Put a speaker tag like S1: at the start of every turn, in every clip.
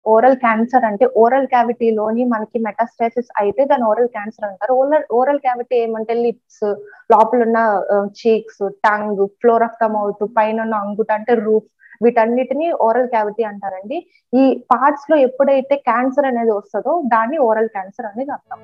S1: oral cancer అంటే oral క్యావిటీలోని మనకి మెటాస్టాసిస్ అయితే దాని ఓరల్ క్యాన్సర్ అంటారు ఓరల్ ఓరల్ క్యావిటీ ఏమంటే లిప్స్ లోపల ఉన్న cheeks tongue floor of the mouth పైన ఉన్న అంగుట అంటే రూఫ్ వీటన్నిటిని ఓరల్ క్యావిటీ అంటారండి ఈ పార్ట్స్ లో ఎప్పుడైతే క్యాన్సర్ అనేది వస్తుందో దాన్ని ఓరల్ క్యాన్సర్ అనేది అంటాం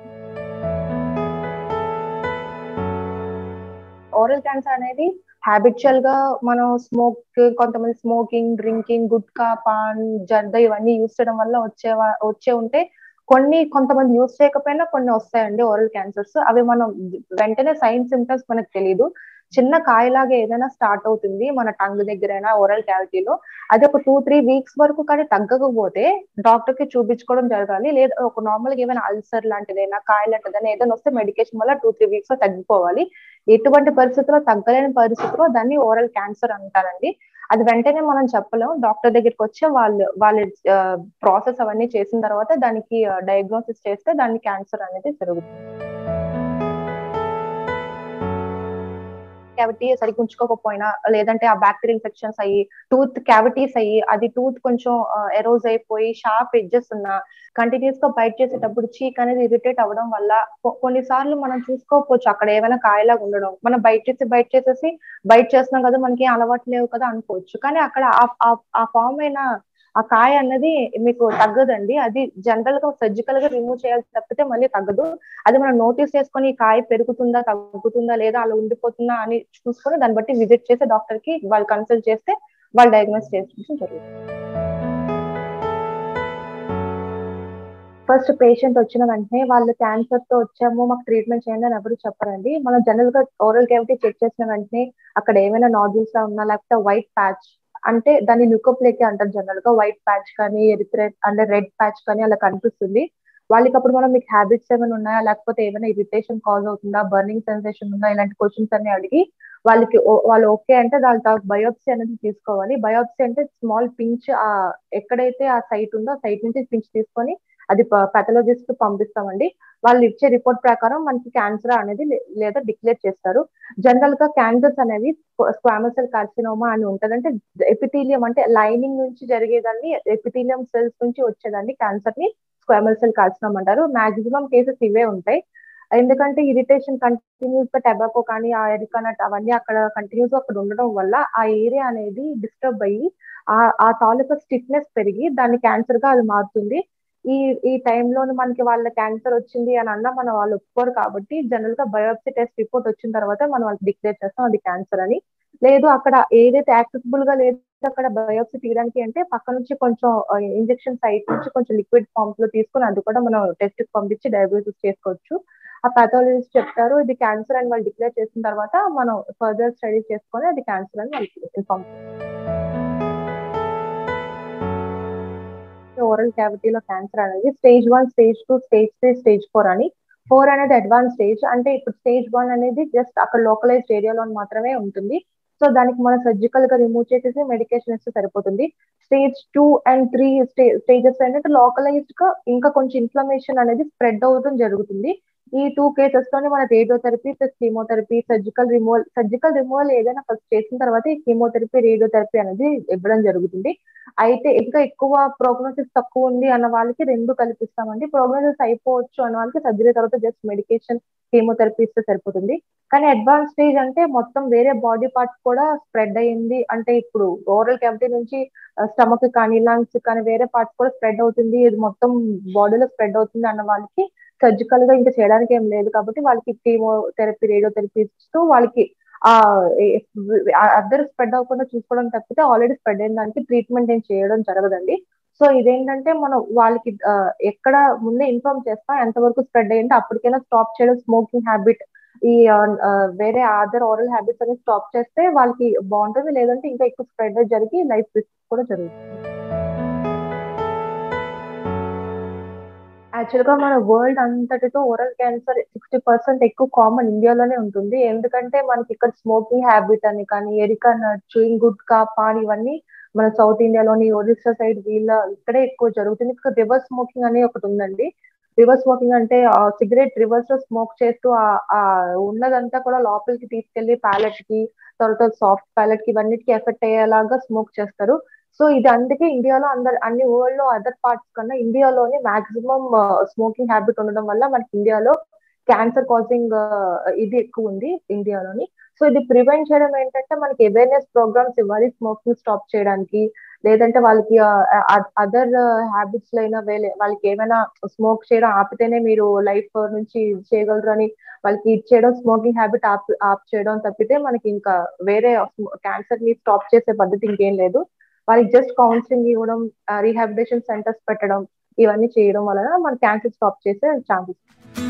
S1: ఓరల్ క్యాన్సర్ అనేది హ్యాబిచువల్ గా మనం స్మోక్ కొంతమంది స్మోకింగ్ డ్రింకింగ్ గుట్కా పాన్ జర్ద ఇవన్నీ యూస్ చేయడం వల్ల వచ్చే వచ్చే ఉంటే కొన్ని కొంతమంది యూస్ చేయకపోయినా కొన్ని వస్తాయండి ఓరల్ క్యాన్సర్స్ అవి మనం వెంటనే సైన్ సిమ్టమ్స్ మనకు తెలియదు చిన్న కాయలాగా ఏదైనా స్టార్ట్ అవుతుంది మన టంగ్ దగ్గరైనా ఓరల్ క్యావిటీలో అది ఒక టూ త్రీ వీక్స్ వరకు కానీ తగ్గకపోతే డాక్టర్ కి చూపించుకోవడం జరగాలి లేదా ఒక నార్మల్ గా ఏమైనా అల్సర్ లాంటిదైనా కాయ లాంటిదైనా ఏదైనా వస్తే మెడికేషన్ వల్ల టూ త్రీ వీక్స్ లో తగ్గిపోవాలి ఎటువంటి పరిస్థితుల్లో తగ్గలేని పరిస్థితిలో దాన్ని ఓరల్ క్యాన్సర్ అంటారండి అది వెంటనే మనం చెప్పలేం డాక్టర్ దగ్గరికి వచ్చి వాళ్ళు వాళ్ళ ప్రాసెస్ అవన్నీ చేసిన తర్వాత దానికి డయాగ్నోసిస్ చేస్తే దాన్ని క్యాన్సర్ అనేది జరుగుతుంది క్యావిటీ సరిగ్గా ఉంచుకోకపోయినా లేదంటే ఆ బ్యాక్టీరియల్ ఇన్ఫెక్షన్స్ అయ్యి టూత్ క్యావిటీస్ అయ్యి అది టూత్ కొంచెం ఎరోజ్ అయిపోయి షార్ప్ ఎడ్జెస్ ఉన్నా కంటిన్యూస్ గా బైట్ చేసేటప్పుడు చీక్ అనేది ఇరిటేట్ అవ్వడం వల్ల కొన్నిసార్లు మనం చూసుకోకపోవచ్చు అక్కడ ఏమైనా కాయలాగా ఉండడం మనం బయట చేసి బయట చేసేసి బయట చేస్తున్నాం కదా మనకి అలవాటు లేవు కదా అనుకోవచ్చు కానీ అక్కడ ఆ ఫామ్ అయిన ఆ కాయ అన్నది మీకు తగ్గదండి అది జనరల్ గా సర్జికల్ గా రిమూవ్ చేయాల్సి తప్పితే మళ్ళీ తగ్గదు అది మనం నోటీస్ చేసుకొని కాయ పెరుగుతుందా తగ్గుతుందా లేదా అలా ఉండిపోతుందా అని చూసుకొని దాన్ని బట్టి విజిట్ చేసి డాక్టర్ కి వాళ్ళు కన్సల్ట్ చేస్తే వాళ్ళు డయాగ్నోస్ చేసుకోవడం జరుగుతుంది ఫస్ట్ పేషెంట్ వచ్చిన వెంటనే వాళ్ళు క్యాన్సర్ తో వచ్చాము మాకు ట్రీట్మెంట్ చేయండి అని ఎవరు చెప్పరండి మనం జనరల్ గా ఓరల్ క్యావిటీ చెక్ చేసిన వెంటనే అక్కడ ఏమైనా నాడ్యూల్స్ ఉన్నా లేకపోతే వైట్ ప్యాచ్ అంటే దాన్ని లుకోప్లేకి అంటారు జనరల్ గా వైట్ ప్యాచ్ కానీ ఎరిథ్రెడ్ అంటే రెడ్ ప్యాచ్ కానీ అలా కనిపిస్తుంది వాళ్ళకి అప్పుడు మనం మీకు హ్యాబిట్స్ ఏమైనా ఉన్నాయా లేకపోతే ఏమైనా ఇరిటేషన్ కాజ్ అవుతుందా బర్నింగ్ సెన్సేషన్ ఉందా ఇలాంటి క్వశ్చన్స్ అన్ని అడిగి వాళ్ళకి వాళ్ళు ఓకే అంటే దాని బయోప్సీ అనేది తీసుకోవాలి బయోప్సీ అంటే స్మాల్ పించ్ ఆ ఎక్కడైతే ఆ సైట్ ఉందో ఆ సైట్ నుంచి పించ్ తీసుకొని అది పెథలాజిస్ట్ పంపిస్తామండి వాళ్ళు ఇచ్చే రిపోర్ట్ ప్రకారం మనకి క్యాన్సర్ అనేది లేదా డిక్లేర్ చేస్తారు జనరల్ గా క్యాన్సర్స్ అనేవి స్క్వామసెల్ కార్సినోమా అని ఉంటది అంటే ఎపిథీలియం అంటే లైనింగ్ నుంచి జరిగేదాన్ని ఎపిథీలియం సెల్స్ నుంచి వచ్చేదాన్ని క్యాన్సర్ ని స్క్వామల్ సెల్ కార్సినోమా అంటారు మాక్సిమం కేసెస్ ఇవే ఉంటాయి ఎందుకంటే ఇరిటేషన్ కంటిన్యూస్ గా టెబాకో కానీ ఆ ఎరికనట్ అవన్నీ అక్కడ కంటిన్యూస్ గా అక్కడ ఉండడం వల్ల ఆ ఏరియా అనేది డిస్టర్బ్ అయ్యి ఆ ఆ తాలూకా స్టిఫ్నెస్ పెరిగి దాన్ని క్యాన్సర్ గా అది మారుతుంది ఈ ఈ టైంలో మనకి వాళ్ళ క్యాన్సర్ వచ్చింది అని అన్నా మన వాళ్ళు ఒప్పుకోరు కాబట్టి జనరల్ గా బయోప్సీ టెస్ట్ రిపోర్ట్ వచ్చిన తర్వాత మనం వాళ్ళకి డిక్లేర్ చేస్తాం అది క్యాన్సర్ అని లేదు అక్కడ ఏదైతే యాక్సెసిబుల్ గా లేదు అక్కడ బయోప్సీ తీయడానికి అంటే పక్క నుంచి కొంచెం ఇంజెక్షన్ సైట్ నుంచి కొంచెం లిక్విడ్ ఫామ్స్ లో తీసుకుని అది కూడా మనం టెస్ట్ పంపించి డయాగ్నోసిస్ చేసుకోవచ్చు ఆ పాథాలజిస్ట్ చెప్తారు ఇది క్యాన్సర్ అని వాళ్ళు డిక్లేర్ చేసిన తర్వాత మనం ఫర్దర్ స్టడీ చేసుకొని అది క్యాన్సర్ అని వాళ్ళకి ఇన్ఫార్మ్ ఓరల్ క్యావిటీలో క్యాన్సర్ అనేది stage one stage two stage three stage four అని ఫోర్ అనేది అడ్వాన్స్ స్టేజ్ అంటే ఇప్పుడు స్టేజ్ వన్ అనేది జస్ట్ అక్కడ లోకలైజ్డ్ ఏరియాలో మాత్రమే ఉంటుంది సో దానికి మనం సర్జికల్ గా రిమూవ్ చేసేసి మెడికేషన్ ఇస్తే సరిపోతుంది stage two and three stages ఏంటంటే లోకలైజ్డ్ గా ఇంకా కొంచెం ఇన్ఫ్లమేషన్ అనేది స్ప్రెడ్ అవడం జరుగుతుంది ఈ టూ కేసెస్ లోనే మన radiotherapy plus chemotherapy surgical removal surgical removal ఏదైనా ఫస్ట్ చేసిన తర్వాత ఈ కీమోథెరపీ రేడియోథెరపీ అనేది ఇవ్వడం జరుగుతుంది అయితే ఇంకా ఎక్కువ ప్రోగ్నోసిస్ తక్కువ ఉంది అన్న వాళ్ళకి రెండు కల్పిస్తామండి ప్రోగ్నోసిస్ అయిపోవచ్చు అన్న వాళ్ళకి సర్జరీ తర్వాత జస్ట్ మెడికేషన్ కీమోథెరపీ ఇస్తే సరిపోతుంది కానీ అడ్వాన్స్ స్టేజ్ అంటే మొత్తం వేరే బాడీ పార్ట్స్ కూడా స్ప్రెడ్ అయ్యింది అంటే ఇప్పుడు ఓరల్ క్యావిటీ నుంచి స్టమక్ కానీ లంగ్స్ కానీ వేరే పార్ట్స్ కూడా స్ప్రెడ్ అవుతుంది ఇది మొత్తం బాడీలో స్ప్రెడ్ అవుతుంది అన్న వాళ్ళకి సర్జికల్ గా ఇంకా చేయడానికి ఏం లేదు కాబట్టి వాళ్ళకి కీమోథెరపీ రేడియోథెరపీ ఇస్తూ వాళ్ళకి ఆ అద్దరు స్ప్రెడ్ అవ్వకుండా చూసుకోవడం తప్పితే ఆల్రెడీ స్ప్రెడ్ అయిన దానికి ట్రీట్మెంట్ ఏం చేయడం జరగదండి సో ఇదేంటంటే మనం వాళ్ళకి ఎక్కడ ముందే ఇన్ఫార్మ్ చేస్తాం ఎంతవరకు స్ప్రెడ్ అయ్యింటే అప్పటికైనా స్టాప్ చేయడం స్మోకింగ్ హ్యాబిట్ ఈ వేరే అదర్ ఓరల్ హ్యాబిట్స్ అనేది స్టాప్ చేస్తే వాళ్ళకి బాగుంటుంది లేదంటే ఇంకా ఎక్కువ స్ప్రెడ్ జరిగి లైఫ్ రిస్క్ కూడా జరుగుతుంది యాక్చువల్ గా మన వరల్డ్ అంతటితో ఓరల్ క్యాన్సర్ సిక్స్టీ పర్సెంట్ ఎక్కువ కామన్ ఇండియాలోనే ఉంటుంది ఎందుకంటే మనకి ఇక్కడ స్మోకింగ్ హ్యాబిట్ అని కానీ areca nut chewing gutka paan ఇవన్నీ మన సౌత్ ఇండియాలోని ఒరిస్సా సైడ్ వీళ్ళ ఇక్కడే ఎక్కువ జరుగుతుంది ఇక్కడ రివర్స్ స్మోకింగ్ అని ఒకటి ఉందండి రివర్స్ స్మోకింగ్ అంటే సిగరెట్ రివర్స్ లో స్మోక్ చేస్తూ ఆ ఉన్నదంతా కూడా లోపలికి తీసుకెళ్లి ప్యాలెట్ కి తర్వాత సాఫ్ట్ ప్యాలెట్ కి ఇవన్నిటికి ఎఫెక్ట్ అయ్యేలాగా స్మోక్ చేస్తారు సో ఇది అందుకే ఇండియాలో అందరు అన్ని వరల్డ్ లో అదర్ పార్ట్స్ కన్నా ఇండియాలోనే మాక్సిమం స్మోకింగ్ హ్యాబిట్ ఉండడం వల్ల మనకి ఇండియాలో క్యాన్సర్ కాజింగ్ ఇది ఎక్కువ ఉంది ఇండియాలోని సో ఇది ప్రివెంట్ చేయడం ఏంటంటే మనకి అవేర్నెస్ ప్రోగ్రామ్స్ ఇవ్వాలి స్మోకింగ్ స్టాప్ చేయడానికి లేదంటే వాళ్ళకి అదర్ హ్యాబిట్స్ లో అయినా వేలే వాళ్ళకి ఏమైనా స్మోక్ చేయడం ఆపితేనే మీరు లైఫ్ నుంచి చేయగలరు అని వాళ్ళకి ఇచ్చేయడం స్మోకింగ్ హ్యాబిట్ ఆప్ ఆప్ చేయడం తప్పితే మనకి ఇంకా వేరే క్యాన్సర్ ని స్టాప్ చేసే పద్ధతి ఇంకేం లేదు వాళ్ళకి జస్ట్ కౌన్సిలింగ్ ఇవ్వడం రీహాబిలిటేషన్ సెంటర్స్ పెట్టడం ఇవన్నీ చేయడం వలన మన క్యాన్సర్ స్టాప్ చేసే ఛాన్సెస్